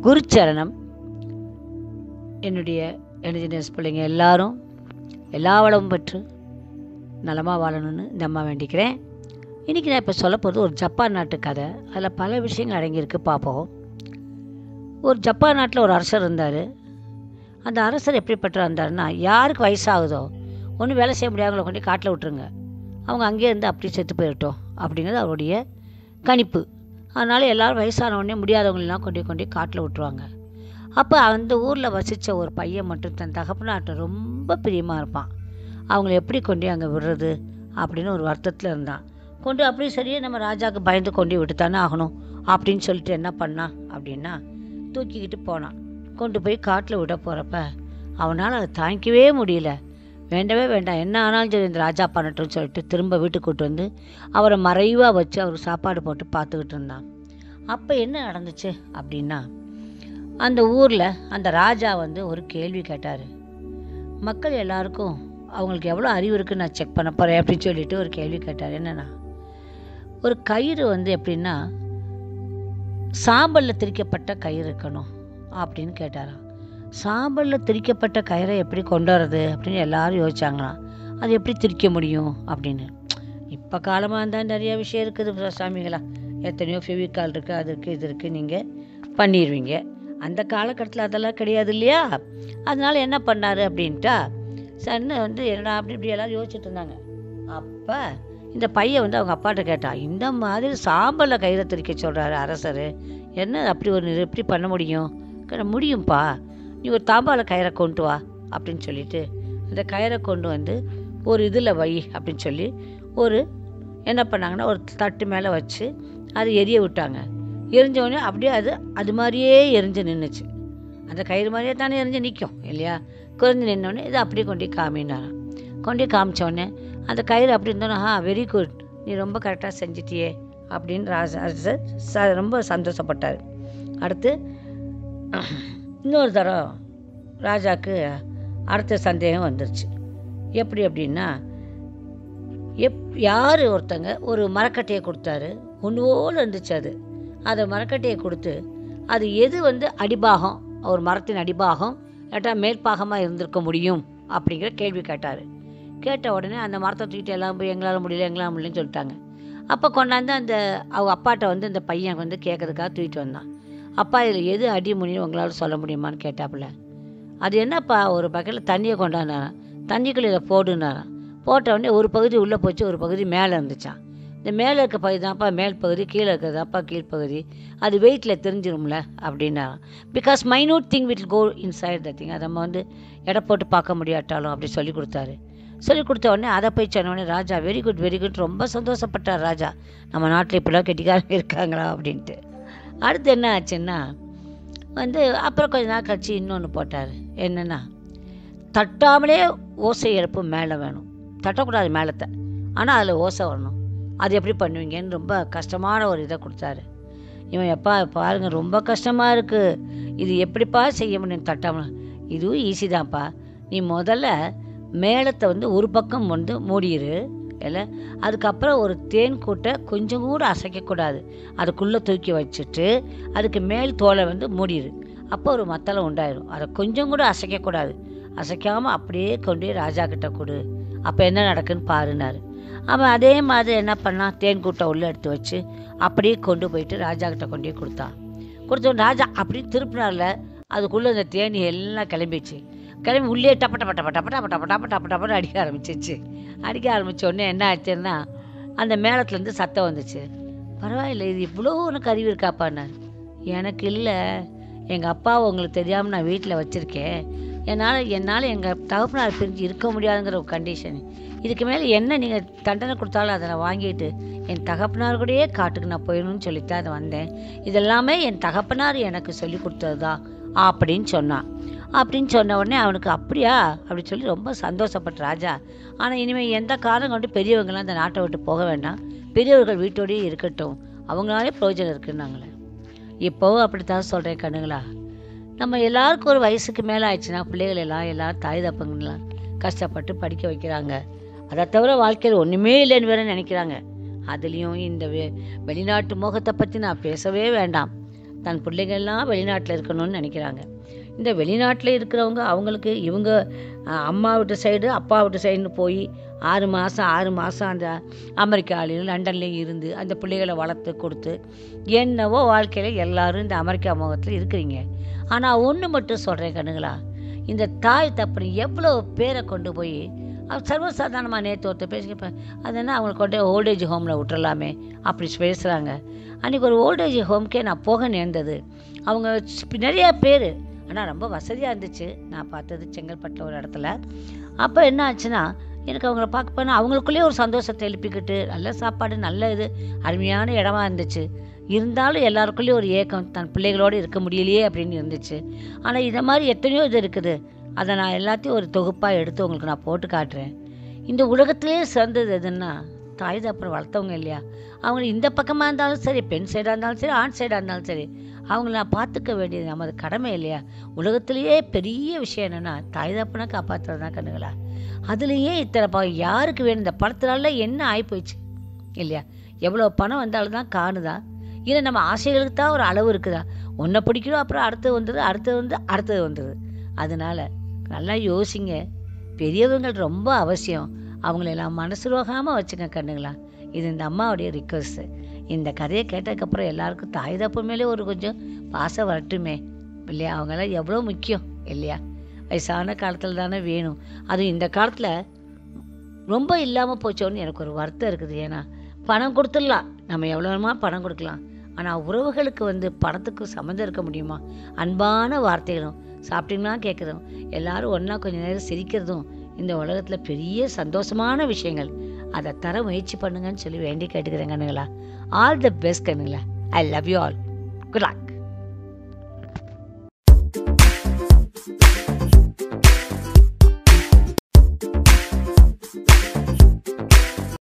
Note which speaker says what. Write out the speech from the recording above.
Speaker 1: குருச்சரணம் என்னுடைய என்ஜினியர்ஸ் பிள்ளைங்க எல்லாரும் எல்லா வளமும் பெற்று நலமாக வாழணும்னு இந்த அம்மா வேண்டிக்கிறேன் இன்றைக்கி நான் இப்போ சொல்ல போகிறது ஒரு ஜப்பான் நாட்டு கதை அதில் பல விஷயங்கள் அடங்கியிருக்கு பார்ப்போம் ஒரு ஜப்பான் நாட்டில் ஒரு அரசர் இருந்தார் அந்த அரசர் எப்படிப்பட்டவர் இருந்தாருன்னா யாருக்கு வயசாகுதோ ஒன்றும் வேலை செய்ய முடியாதவங்களை கொண்டு போய் காட்டில் விட்டுருங்க அவங்க அங்கேயே இருந்து அப்படி செத்து போயிட்டோம் அப்படிங்கிறது அவருடைய கணிப்பு அதனால் எல்லோரும் வயசான உடனே முடியாதவங்களெலாம் கொண்டு போய் கொண்டு போய் காட்டில் விட்டுருவாங்க அப்போ அந்த ஊரில் வசித்த ஒரு பையன் மட்டும் தன் தகப்பனாட்ட ரொம்ப பிரியமாக இருப்பான் அவங்கள எப்படி கொண்டு அங்கே விடுறது அப்படின்னு ஒரு வருத்தத்தில் இருந்தான் கொண்டு அப்படியே சரியே நம்ம ராஜாவுக்கு பயந்து கொண்டு விட்டு தானே ஆகணும் அப்படின்னு சொல்லிட்டு என்ன பண்ணான் அப்படின்னா தூக்கிக்கிட்டு போனான் கொண்டு போய் காட்டில் விட போகிறப்ப அவனால் அதை தாங்கிக்கவே முடியல வேண்டவே வேண்டாம் என்ன ஆனாலும் சரி இந்த ராஜா பண்ணட்டும்னு சொல்லிட்டு திரும்ப வீட்டுக்கு கூட்டு வந்து அவரை மறைவாக வச்சு அவர் சாப்பாடு போட்டு பார்த்துக்கிட்டு இருந்தான் அப்போ என்ன நடந்துச்சு அப்படின்னா அந்த ஊரில் அந்த ராஜா வந்து ஒரு கேள்வி கேட்டார் மக்கள் எல்லாருக்கும் அவங்களுக்கு எவ்வளோ அறிவு இருக்குன்னு நான் செக் பண்ண போகிறேன் அப்படின்னு சொல்லிட்டு ஒரு கேள்வி கேட்டார் என்னென்னா ஒரு கயிறு வந்து எப்படின்னா சாம்பலில் திரிக்கப்பட்ட கயிறு இருக்கணும் அப்படின்னு கேட்டாராம் சாம்பலில் திரிக்கப்பட்ட கயிறை எப்படி கொண்டு வரது அப்படின்னு எல்லாரும் யோசிச்சாங்களாம் அது எப்படி திரிக்க முடியும் அப்படின்னு இப்போ காலமாக இருந்தால் நிறைய விஷயம் இருக்குது சாமிகளா எத்தனையோ ஃபெவிகால் இருக்குது அது இருக்குது இது இருக்குது நீங்கள் பண்ணிடுவீங்க அந்த காலகட்டத்தில் அதெல்லாம் கிடையாது இல்லையா அதனால் என்ன பண்ணார் அப்படின்ட்டா சன்னு வந்து என்னடா அப்படி இப்படி எல்லோரும் யோசிச்சுட்டு இருந்தாங்க அப்போ இந்த பையன் வந்து அவங்க அப்பாட்ட கேட்டான் இந்த மாதிரி சாம்பலில் கயிறை திரிக்க சொல்கிறாரு அரசர் என்ன அப்படி ஒரு எப்படி பண்ண முடியும் முடியும்ப்பா நீ ஒரு தாம்பால கயிறை கொண்டு வா அப்படின்னு சொல்லிட்டு அந்த கயிறை கொண்டு வந்து ஒரு இதில் வை அப்படின்னு சொல்லி ஒரு என்ன பண்ணாங்கன்னா ஒரு தட்டு மேலே வச்சு அது எரிய விட்டாங்க எரிஞ்சவொடனே அப்படியே அது அது மாதிரியே எரிஞ்சு நின்றுச்சு அந்த கயிறு மாதிரியே தானே எரிஞ்சு நிற்கும் இல்லையா குறைஞ்சு நின்னோடனே இது அப்படியே கொண்டு காமினாராம் கொண்டு காமிச்சோடனே அந்த கயிறு அப்படி இருந்தோன்னா ஆ வெரி குட் நீ ரொம்ப கரெக்டாக செஞ்சிட்டியே அப்படின்னு ராஜா அரசர் ச ரொம்ப சந்தோஷப்பட்டார் அடுத்து இன்னொரு தரம் ராஜாவுக்கு அடுத்த சந்தேகம் வந்துருச்சு எப்படி அப்படின்னா எப் யார் ஒருத்தங்க ஒரு மரக்கட்டையை கொடுத்தாரு ஒன்று போல் இருந்துச்சு அது அதை மரக்கட்டையை கொடுத்து அது எது வந்து அடிபாகம் ஒரு மரத்தின் அடிபாகம் இல்லாட்டா மேற்பாகமாக இருந்திருக்க முடியும் அப்படிங்கிற கேள்வி கேட்டார் கேட்ட உடனே அந்த மரத்தை தூக்கிட்டு எல்லாம் போய் எங்களால் முடியல எங்களால் முடியலன்னு சொல்லிட்டாங்க அப்போ கொண்டாந்து அந்த அவங்க அப்பாட்ட வந்து அந்த பையன் வந்து கேட்கறதுக்காக தூக்கிட்டு வந்தான் அப்பா இதில் எது அடி முடியும் உங்களால் சொல்ல முடியுமான்னு கேட்டாப்புல அது என்னப்பா ஒரு பக்கெட்டில் தண்ணியை கொண்டாந்தாரான் தண்ணிக்குள்ளே இதை போடுனாரான் போட்ட உடனே ஒரு பகுதி உள்ளே போச்சு ஒரு பகுதி மேலே இருந்துச்சான் இந்த மேலே இருக்க பகுதி தான்ப்பா மேல் பகுதி கீழே இருக்கிறதாப்பா கீழ்ப்பகுதி அது வெயிட்டில் தெரிஞ்சிரும்ல அப்படின்னாராம் பிகாஸ் மைனூட் திங் விட் கோ இன்சைட் த திங் அதை நம்ம வந்து எடை போட்டு பார்க்க முடியாட்டாலும் அப்படி சொல்லி கொடுத்தாரு சொல்லி கொடுத்த உடனே அதை போய் சொன்ன உடனே ராஜா வெரி குட் வெரி குட் ரொம்ப சந்தோஷப்பட்டார் ராஜா நம்ம நாட்டில் இப்படிலாம் கெட்டிக்காரங்க இருக்காங்களா அப்படின்ட்டு அடுத்து என்ன ஆச்சுன்னா வந்து அப்புறம் கொஞ்ச நாள் கழிச்சு இன்னொன்று போட்டார் என்னென்னா தட்டாமலே ஓசை எழுப்பு மேலே வேணும் தட்டக்கூடாது மேலத்தை ஆனால் அதில் ஓசை வரணும் அது எப்படி பண்ணுவீங்கன்னு ரொம்ப கஷ்டமான ஒரு இதை கொடுத்தாரு இவன் எப்பா பாருங்கள் ரொம்ப கஷ்டமாக இருக்குது இது எப்படிப்பா செய்ய முடியும் தட்டாமல் இதுவும் ஈஸி தான்ப்பா நீ முதல்ல மேளத்தை வந்து ஒரு பக்கம் வந்து மூடிடு இல்லை அதுக்கப்புறம் ஒரு தேன் கூட்டை கொஞ்சம் கூட அசைக்கக்கூடாது அதுக்குள்ளே தூக்கி வச்சுட்டு அதுக்கு மேல் தோலை வந்து மூடிடு அப்போ ஒரு மத்தளை உண்டாயிரும் அதை கொஞ்சம் கூட அசைக்கக்கூடாது அசைக்காமல் அப்படியே கொண்டு ராஜா கிட்ட கொடு அப்போ என்ன நடக்குன்னு பாருனாரு அவன் அதே மாதிரி என்ன பண்ணான் தேன் கூட்டை உள்ளே எடுத்து வச்சு அப்படியே கொண்டு போயிட்டு ராஜா கிட்ட கொண்டு போய் கொடுத்தான் கொடுத்த ராஜா அப்படி திருப்பினார்ல அதுக்குள்ளே இந்த தேனி எல்லாம் கிளம்பிச்சு கிளம்பி உள்ளே டப்ப டப்ப டப்ப டப்ப டப்ப டப்ப டப்ப டப்ப டப்பன்னு அடிக்க ஆரம்பிச்சிச்சு அடிக்க ஆரம்பித்த உடனே என்ன ஆச்சுன்னா அந்த மேளத்துலேருந்து சத்தம் வந்துச்சு பரவாயில்ல இது இவ்வளோ உனக்கு அறிவு இருக்காப்பான்னார் எனக்கு இல்லை எங்கள் அப்பாவை உங்களுக்கு தெரியாமல் நான் வீட்டில் வச்சுருக்கேன் என்னால் என்னால் எங்கள் தகப்பனார் பிரிஞ்சு இருக்க முடியாதுங்கிற ஒரு கண்டிஷன் இதுக்கு மேலே என்ன நீங்கள் தண்டனை கொடுத்தாலும் அதை நான் வாங்கிட்டு என் தகப்பனார் கூடயே காட்டுக்கு நான் போயிடணும்னு சொல்லித்தான் அதை வந்தேன் இதெல்லாமே என் தகப்பனார் எனக்கு சொல்லி கொடுத்தது தான் அப்படின்னு சொன்னான் அப்படின்னு சொன்ன உடனே அவனுக்கு அப்படியா அப்படி சொல்லி ரொம்ப சந்தோஷப்பட்ட ராஜா ஆனால் இனிமேல் எந்த காரணம் கொண்டு பெரியவங்களாம் அந்த நாட்டை விட்டு போக வேண்டாம் பெரியவர்கள் வீட்டோடயே இருக்கட்டும் அவங்களாலே பிரயோஜனம் இருக்குன்னாங்களே இப்போவும் அப்படித்தான் சொல்கிறேன் கண்ணுங்களா நம்ம எல்லாருக்கும் ஒரு வயசுக்கு மேலே ஆயிடுச்சுன்னா பிள்ளைகள் எல்லாம் எல்லாம் தாய் தப்பங்களாம் கஷ்டப்பட்டு படிக்க வைக்கிறாங்க அதை தவிர வாழ்க்கையில் ஒன்றுமே இல்லைன்னு வேற நினைக்கிறாங்க அதுலேயும் இந்த வெ வெளிநாட்டு மோகத்தை பற்றி நான் பேசவே வேண்டாம் தன் பிள்ளைகள்லாம் வெளிநாட்டில் இருக்கணும்னு நினைக்கிறாங்க இந்த வெளிநாட்டில் இருக்கிறவங்க அவங்களுக்கு இவங்க அஹ், அம்மா வீட்டு சைடு அப்பா வீட்டு சைடுன்னு போய் ஆறு மாதம் ஆறு மாதம் அந்த அமெரிக்காலையும் லண்டன்லேயும் இருந்து அந்த பிள்ளைகளை வளர்த்து கொடுத்து என்னவோ வாழ்க்கையில் எல்லாரும் இந்த அமெரிக்கா முகத்தில் இருக்கிறீங்க ஆனால் ஒன்று மட்டும் சொல்கிறேன் கண்ணுங்களா இந்த தாய் தப்பனி எவ்வளோ பேரை கொண்டு போய் அவர் சர்வசாதாரணமாக நேற்று ஒருத்தர் பேசிக்கப்ப அது என்ன அவங்களை கொண்டு ஓல்டேஜ் ஹோமில் விட்டுறலாமே அப்படி பேசுகிறாங்க அன்றைக்கி ஒரு ஓல்டேஜ் ஹோம்க்கே நான் போக நேர்ந்தது அவங்க ஸ்- நிறைய பேர் ஆனால் ரொம்ப வசதியாக இருந்துச்சு நான் பார்த்தது செங்கல்பட்டில் ஒரு இடத்துல அப்போ என்ன ஆச்சுன்னா எனக்கு அவங்கள பார்க்க போனால் அவங்களுக்குள்ளேயே ஒரு சந்தோஷத்தை எழுப்பிக்கிட்டு நல்ல சாப்பாடு நல்ல இது அருமையான இடமா இருந்துச்சு இருந்தாலும் எல்லாருக்குள்ளேயும் ஒரு ஏக்கம் தன் பிள்ளைகளோடு இருக்க முடியலையே அப்படின்னு இருந்துச்சு ஆனால் இதை மாதிரி எத்தனையோ இது இருக்குது அதை நான் எல்லாத்தையும் ஒரு தொகுப்பாக எடுத்து உங்களுக்கு நான் போட்டு காட்டுறேன் இந்த உலகத்திலே சிறந்தது எதுன்னா தாய் தப்பனை வளர்த்தவங்க இல்லையா அவங்க இந்த பக்கமாக இருந்தாலும் சரி பெண் சைடாக இருந்தாலும் சரி ஆண் சைடாக இருந்தாலும் சரி அவங்கள நான் பார்த்துக்க வேண்டியது நமது கடமை இல்லையா உலகத்திலேயே பெரிய விஷயம் என்னென்னா தாய் தப்பனை காப்பாற்றுறது தான் கண்ணுங்களா அதுலேயே இத்தனை பா யாருக்கு வேணும் இந்த படத்துனால என்ன ஆகிப்போச்சு இல்லையா எவ்வளோ பணம் வந்தாலும் தான் காணுதா இல்லை நம்ம ஆசைகளுக்கு தான் ஒரு அளவு இருக்குதா ஒன்றை பிடிக்கிறோம் அப்புறம் அடுத்தது வந்தது அடுத்தது வந்து அடுத்தது வந்தது அதனால நல்லா யோசிங்க பெரியவங்கள் ரொம்ப அவசியம் அவங்களெல்லாம் மனசு ரோகாமல் வச்சுங்க கண்ணுங்களா இது இந்த அம்மாவுடைய ரிக்வஸ்ட்டு இந்த கதையை கேட்டதுக்கப்புறம் எல்லாருக்கும் தாய் தப்பு மேலே ஒரு கொஞ்சம் பாசம் வரட்டுமே இல்லையா அவங்கெல்லாம் எவ்வளோ முக்கியம் இல்லையா வயசான காலத்தில் தானே வேணும் அதுவும் இந்த காலத்தில் ரொம்ப இல்லாமல் போச்சோன்னு எனக்கு ஒரு வருத்தம் இருக்குது ஏன்னா பணம் கொடுத்துடலாம் நம்ம எவ்வளோ வேணுமா பணம் கொடுக்கலாம் ஆனால் உறவுகளுக்கு வந்து பணத்துக்கு சம்மந்தம் இருக்க முடியுமா அன்பான வார்த்தைகளும் சாப்பிட்டீங்களா கேட்குறதும் எல்லாரும் ஒன்றா கொஞ்ச நேரம் சிரிக்கிறதும் இந்த உலகத்தில் பெரிய சந்தோஷமான விஷயங்கள் அதை தர முயற்சி பண்ணுங்கன்னு சொல்லி வேண்டி கேட்டுக்கிறேன் கண்ணுங்களா ஆல் த பெஸ்ட் கண்ணுங்களா I love you all good luck